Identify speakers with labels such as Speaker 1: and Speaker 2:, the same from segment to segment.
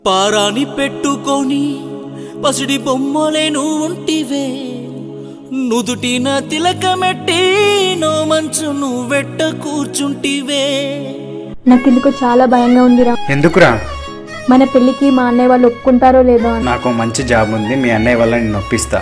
Speaker 1: పారాని పెట్టుకొని పసిడి బొమ్మలేను ఉంటివే నుదుటిన తిలకమెట్టి నో మంచు నువ్వెట్ట కూర్చుంటివే
Speaker 2: నాకెందుకో చాలా భయంగా ఉందిరా
Speaker 3: ఎందుకురా
Speaker 2: మన పెళ్ళికి మా అన్నయ్య వాళ్ళు ఒప్పుకుంటారో లేదో అని
Speaker 3: నాకు మంచి జాబ్ ఉంది మీ అన్నయ్య వల్ల నేను నొప్పిస్తా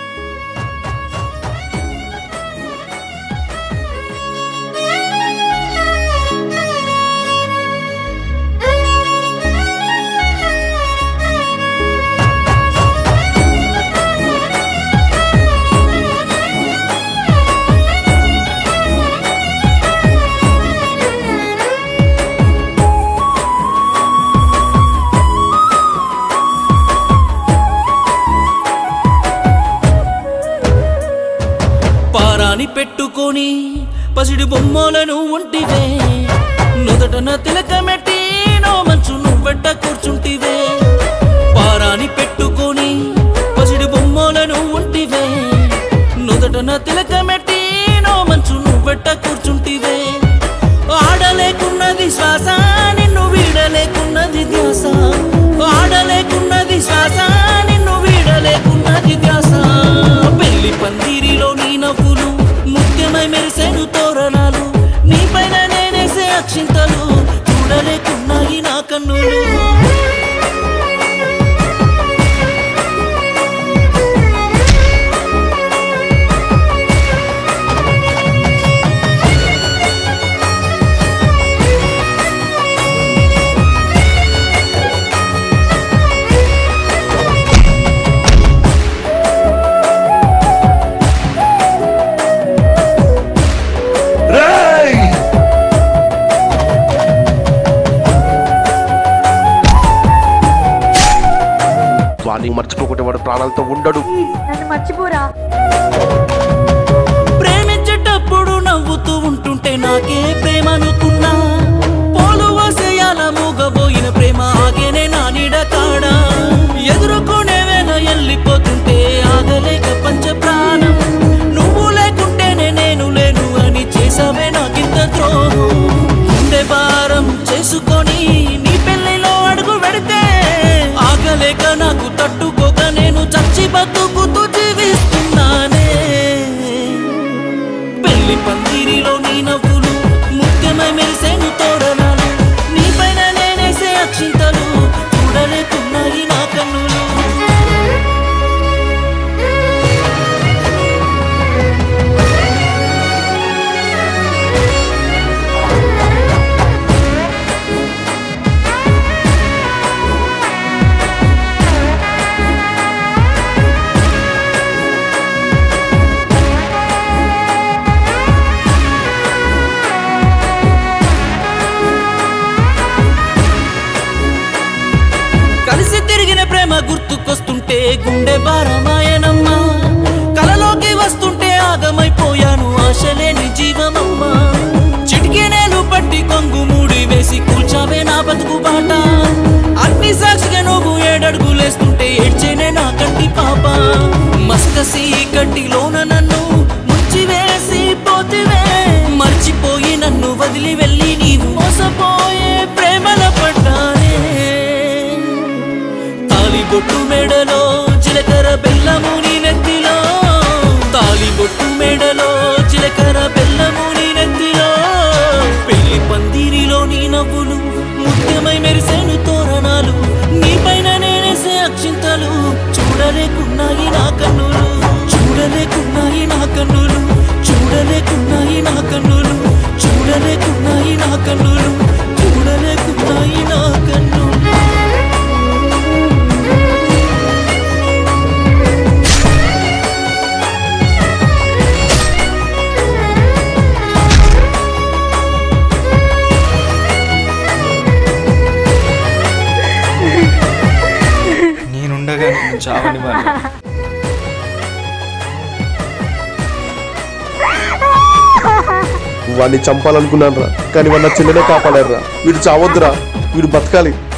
Speaker 1: పారాని పెట్టుకొని పసిడి బొమ్మలను ఉంటివే నుదటన తిలకమెట్టి నో మంచు నువ్వెట్ట కూర్చుంటివే పారాని పెట్టుకొని పసిడి బొమ్మలను ఉంటివే నుదటన తిలకమెట్టి నో మంచు నువ్వెట్ట కూర్చుంటివే ఆడలేకున్నది శ్వాస నిన్ను వీడలేకున్నది ధ్యాస ఆడలేకున్నది శ్వాస నిన్ను వీడలేకున్నది ధ్యాస పెళ్లి పందిరిలో నీ నవ్వులు ముఖ్యమై మెరిసేను తోరణాలు నీ పైన నేనేసే అక్షింతలు చూడలేకున్నాయి నా కన్నులు
Speaker 4: వాడిని మర్చిపోకుంటే వాడు ప్రాణాలతో ఉండడు
Speaker 2: నన్ను మర్చిపోరా
Speaker 1: ప్రేమించేటప్పుడు నవ్వుతూ ఉంటుంటే నాకే ప్రేమ అనుకున్నా పోలు వసేయాల మూగబోయిన ప్రేమ ఆగేనే నా నీడ కాడా ఎదుర్కొనే వేళ వెళ్ళిపోతుంటే ఆగలేక పంచ ప్రాణం నువ్వు లేకుంటేనే నేను లేను అని చేసావే నాకింత ద్రోహం గుండె భారం చేసుకొని నీ పెళ్లిలో అడుగు పెడితే ఆగలేక నాకు తట్టుకోక నేను చచ్చి బతుకుతూ జీవిస్తున్నానే పెళ్లి పందిరిలో నీ నవ్వులు ముఖ్యమై మెరిసేను తోరణాలు నీ పైన నేనేసే అక్షింతలు చూడలేకున్నాయి నా కన్నులు కలిసి తిరిగిన ప్రేమ గుర్తుకొస్తుంటే గుండె భారమాయనమ్మా కలలోకి వస్తుంటే ఆగమైపోయాను ఆశలేని జీవమమ్మా చిటికే నేలు పట్టి కొంగు మూడి వేసి కూల్చావే నా బతుకు బాట అగ్ని సాక్షిగా నువ్వు ఏడడుగులేస్తుంటే ఏడ్చేనే నా కంటి పాప మస్కసి కంటిలోన నన్ను ముంచి వేసి పోతివే మర్చిపోయి నన్ను వదిలి వెళ్ళి నీవు మోసపోయే ప్రేమల పడ్డానే తాలిబొట్టు మెడలో చిలకర బెల్లము నీ నెత్తిలో తాలిబొట్టు మెడలో చిలకర బెల్లము నీ నెత్తిలో పెళ్లి పందిరిలో నీ నవ్వులు ముఖ్యమై మెరిసేను తోరణాలు నీ పైన నేనేసే అక్షింతలు చూడలేకున్నాయి నా కన్నులు చూడలేకున్నాయి నా కన్నులు చూడలేకున్నాయి నా కన్నులు చూడలేకున్నాయి నా కన్నులు చూడలేకున్నాయి నా కన్నులు
Speaker 3: నేనుండగా నేను చావని వాళ్ళు
Speaker 4: వాడిని చంపాలనుకున్నాను రా కానీ వాడు నా చెల్లెనే కాపాడారు రా వీడు చావద్దురా వీడు బతకాలి